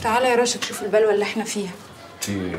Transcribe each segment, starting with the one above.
تعالى يا راشد شوف البلوه اللي احنا فيها في ايه؟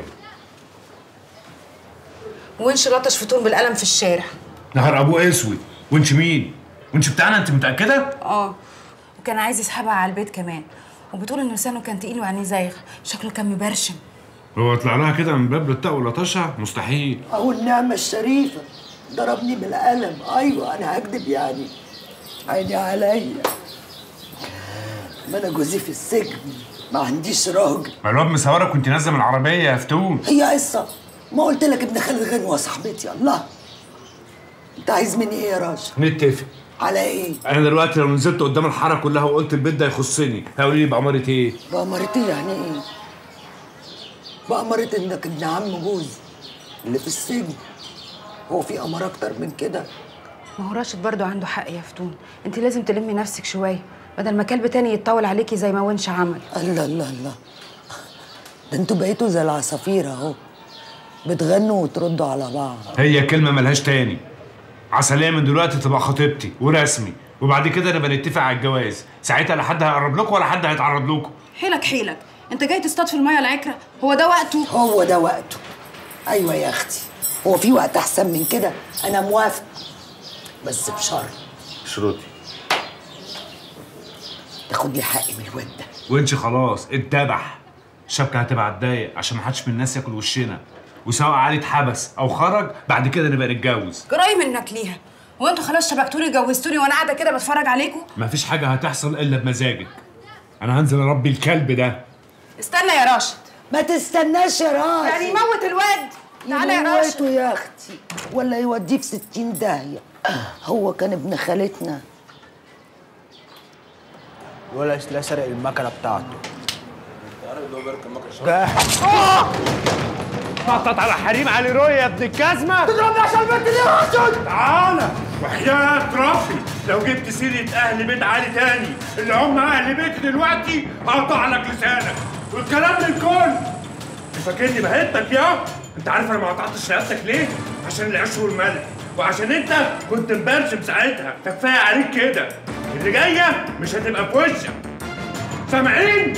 ونش لطش فطور بالقلم في الشارع نهار ابوه اسود وانت مين؟ وانت بتاعنا انت متاكده؟ اه وكان عايز يسحبها على البيت كمان وبتقول ان لسانه كان تقيل وعينيه زايغه شكله كان مبرشم هو طلع لها كده من باب للطاق ولطشها مستحيل اهو النعمة الشريفة ضربني بالقلم ايوه انا هكدب يعني عيني عليا ما انا جوزي في السجن ما عنديش راجل ما الواد مسورك وانت نازله من العربيه يا فتون هي قصة ما قلت لك ابن خالد غنوة صاحبتي الله انت عايز مني ايه يا راجل نتفق على ايه انا دلوقتي لو نزلت قدام الحاره كلها وقلت البيت ده يخصني هيقولوا لي بأمارة ايه؟ بأمرتي يعني ايه بأمرت انك ابن عم جوزي اللي في السجن هو في امر اكتر من كده ما هو راشد برضو عنده حق يا فتون انت لازم تلمي نفسك شويه بدل ما كلب تاني يتطاول عليكي زي ما ونش عمل الله الله الله ده انتوا بقيتوا زي العصافير اهو بتغنوا وتردوا على بعض هي كلمه ملهاش تاني عسلية من دلوقتي تبقى خطيبتي ورسمي وبعد كده نبقى نتفق على الجواز ساعتها لا حد هيقرب لكم ولا حد هيتعرض لكم حيلك حيلك انت جاي تصطاد في الميه العكره هو ده وقته هو ده وقته ايوه يا اختي هو في وقت احسن من كده انا موافق بس بشرط شروطي تاخد لي حقي من الواد ده وانش خلاص اتذبح الشبكه هتبقى هتضايق عشان ما حدش من الناس ياكل وشنا وسواء علي اتحبس او خرج بعد كده نبقى نتجوز جراي منك ليها هو انتوا خلاص شبكتوني جوزتوني وانا قاعده كده بتفرج عليكم مفيش حاجه هتحصل الا بمزاجك انا هنزل اربي الكلب ده استنى يا راشد ما تستناش يا راجل يعني يموت الواد تعالى يا راشد يموته يا اختي ولا يوديه في ستين داهية هو كان ابن خالتنا ولا لا سرق المكنه بتاعته نطط على حريم علي روي يا ابن الجزمه تضربني عشان البنت دي يا راشد تعالى وحياة ربي لو جبت سيرة أهل بيت علي تاني اللي هم أهل بيتي دلوقتي هقطع لك لسانك والكلام للكل أنت فاكرني بهتك يا أنت عارف أنا ما قطعتش رقبتك ليه؟ عشان العيش والملح وعشان أنت كنت مبرشم ساعتها كفاية عليك كده اللي جاية مش هتبقى في وشك سامعين؟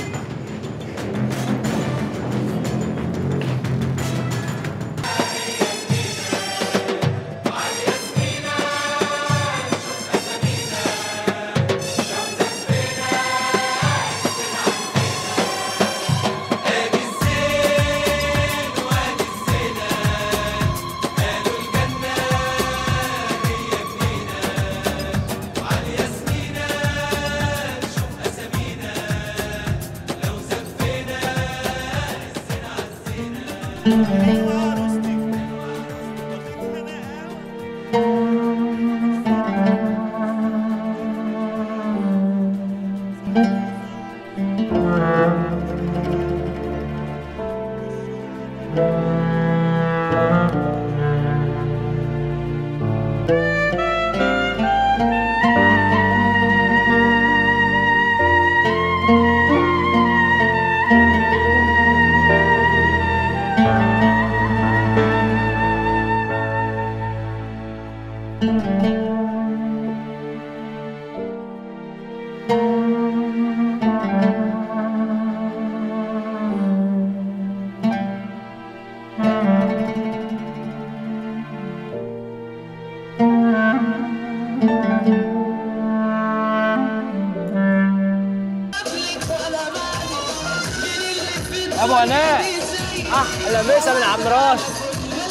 ابو هناء احلى مسا من عم راشد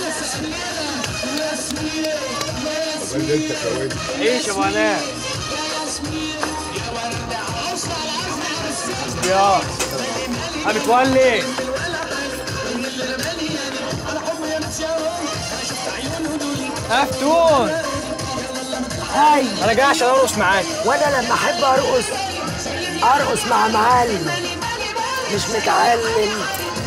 عيش يا ابو هناء يا ابي تولي افتون هاي انا جاي عشان ارقص معاك وانا لما احب ارقص ارقص مع معلم مش متعلم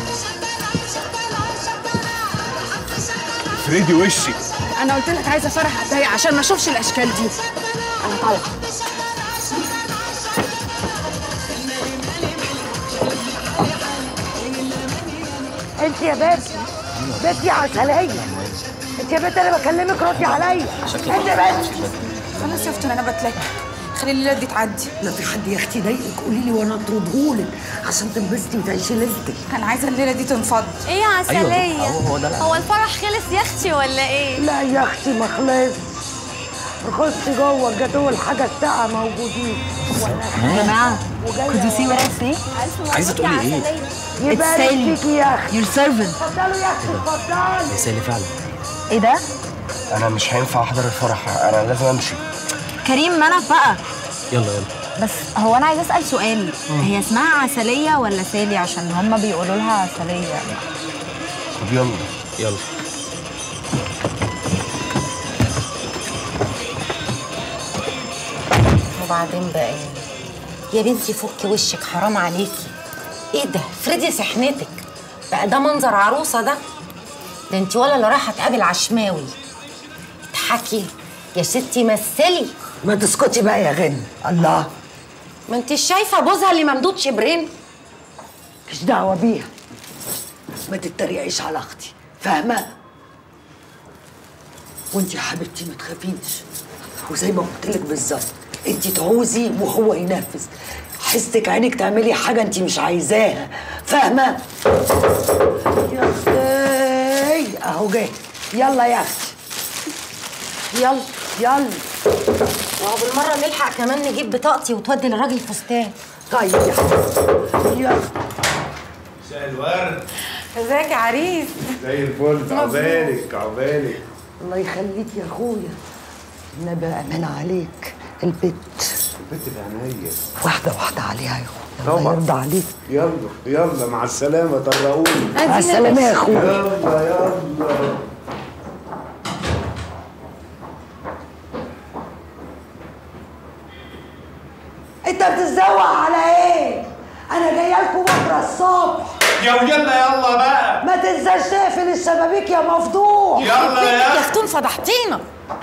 فريدي وشي انا قلت لك عايزه فرح اتضايق عشان ما اشوفش الاشكال دي انا طالعه انت يا بنت بنتي عسلية انت يا بنت انا بكلمك ردي عليا انت بنت خلاص يا فتون انا بتلك خلي الليله دي تعدي لا في حد يا اختي ضايقك قولي لي وانا اطردهولك عشان تنبسطي وتعيشي ليلتك انا عايزه الليله دي تنفض ايه يا عسلية أيوة، هو- هو ده العسل. هو الفرح خلص يا اختي ولا ايه لا يا اختي ما خلص خشي جوه الجاتوه الحاجه الساقعه موجودين يا جماعه could you see what I say عايزة تقولي إيه؟ يبارك سالي. فيكي يا اختي your servant اتفضلوا يا اختي اتفضلي يا سالي فعلا ايه ده انا مش هينفع احضر الفرح انا لازم امشي كريم منف بقى يلا يلا بس هو انا عايزه اسال سؤال هي اسمها عسليه ولا سالي عشان هما بيقولوا لها عسليه طب يلا يلا وبعدين بقى ايه يا بنتي فكي وشك حرام عليكي ايه ده افرضي سحنتك بقى ده منظر عروسه ده ده انت ولا اللي رايحه تقابل عشماوي اضحكي يا ستي مثلي ما تسكتي بقى يا غن الله ما انت شايفه بوزها اللي ممدود شبرين مش دعوه بيها ما تتريقيش على اختي فاهمه وانت يا حبيبتي ما تخافيش وزي ما قلت لك بالظبط انت تعوزي وهو ينفذ حسك عينك تعملي حاجه انت مش عايزاها فاهمه يا اختي اهو جاي يلا يا اختي يلا يلا وهو بالمره نلحق كمان نجيب بطاقتي وتودي للراجل فستان طيب يا حبيبتي يلا مساء الورد ازيك يا عريس زي الفل عقبالك عقبالك الله يخليك يا اخويا النبي امان عليك البت بنت العناية واحده واحده عليها يا اخويا الله طبعا. يرضى عليك يلا يلا مع السلامة طرقوني مع السلامه يا اخويا يلا يلا انت بتتزوق على ايه انا جايه لكم بكره الصبح يا يلا يلا بقى ما تنساش تقفل الشبابيك يا مفضوح يلا يا يا اختون فضحتينا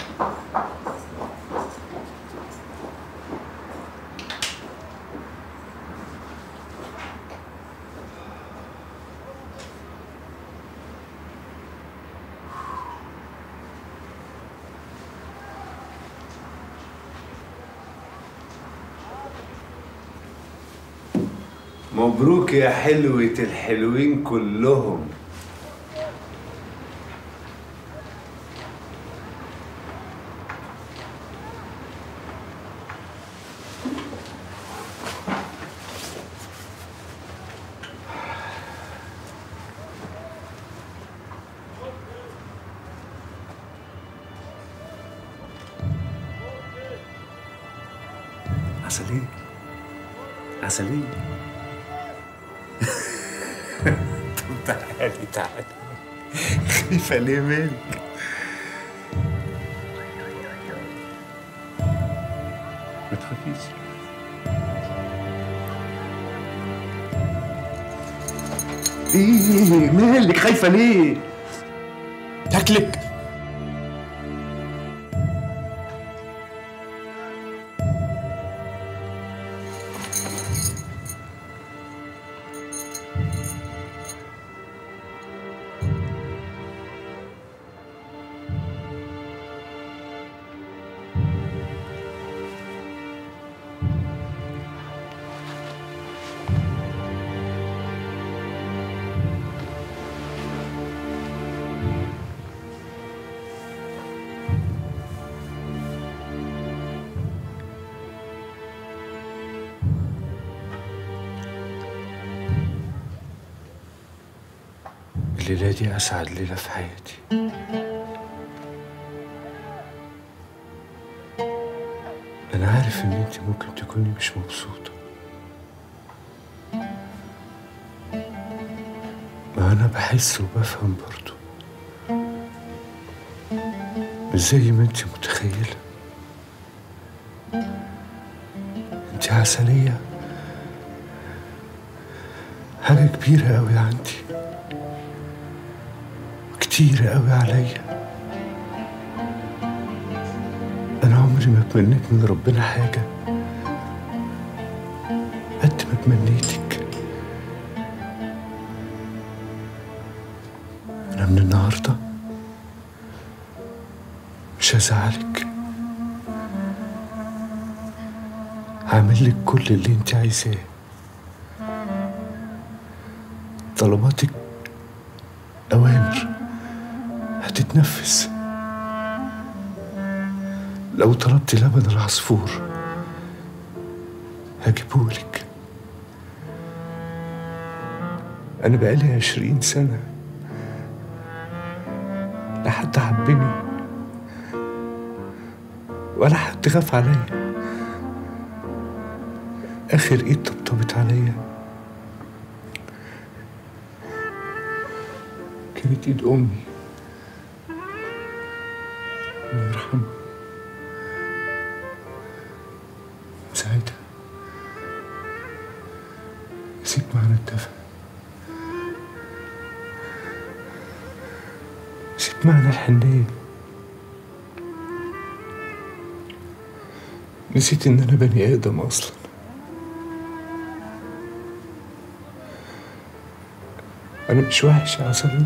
مبروك يا حلوة الحلوين كلهم عسلية عسلية طب تعالي تعالي خايفة ليه منك ما تخافيش ايه مالك خايفة ليه؟ تاكلك الليلة دي أسعد ليلة في حياتي أنا عارف إن أنت ممكن تكوني مش مبسوطة ما أنا بحس وبفهم برضو مش زي ما أنت متخيلة أنت عسلية حاجة كبيرة أوي عندي كتير قوي عليا انا عمري ما تمنيت من ربنا حاجه قد ما تمنيتك انا من النهارده مش هزعلك هعمل لك كل اللي انت عايزاه طلباتك أوامر هتتنفذ لو طلبت لبن العصفور هجيبهولك أنا بقالي عشرين سنة لا حد حبني ولا حد خاف عليا آخر إيد طبطبت عليا كانت إيد أمي الله يرحمها وساعتها نسيت معنى الدفى نسيت معنى الحنية نسيت إن أنا بني آدم أصلا أنا مش وحش يا عسل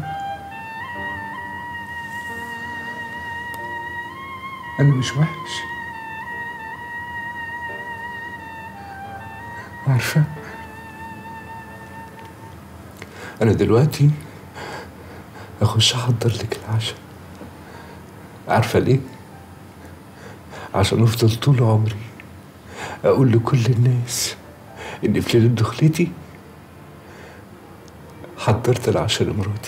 أنا مش وحش عارفة أنا دلوقتي أخش أحضر لك العشاء عارفة ليه؟ عشان أفضل طول عمري أقول لكل الناس إن في ليلة دخلتي حضرت العشاء لمراتي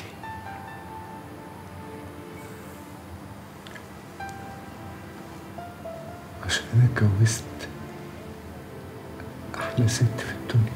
عشان أنا اتجوزت أحلى ست في الدنيا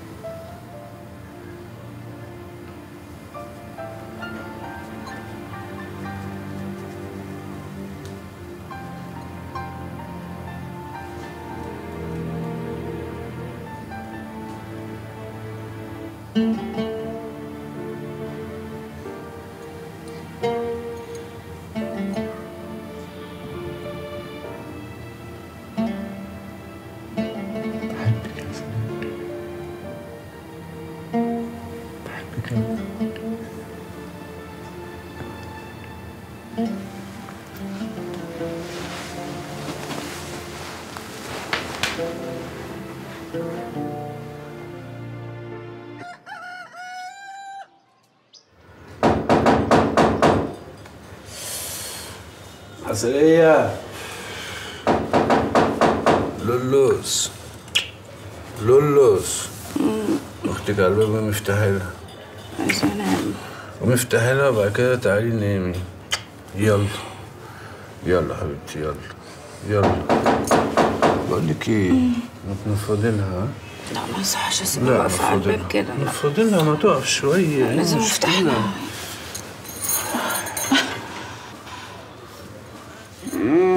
بحبك يا سلام بحبك أوي. عسلية لولوس لولوس اختك على الباب مفتاح لها عايزة انام ومفتاح لها وبعد كده تعالي نامي يلا يلا حبيبتي يلا يلا بقول لك ايه ما تنفضي لها لا ما يصحش لا اسيبها واقفة على نفضي الباب كده لا نفضي لها ما تقف شوية لازم إيه افتح المشكلة؟ لها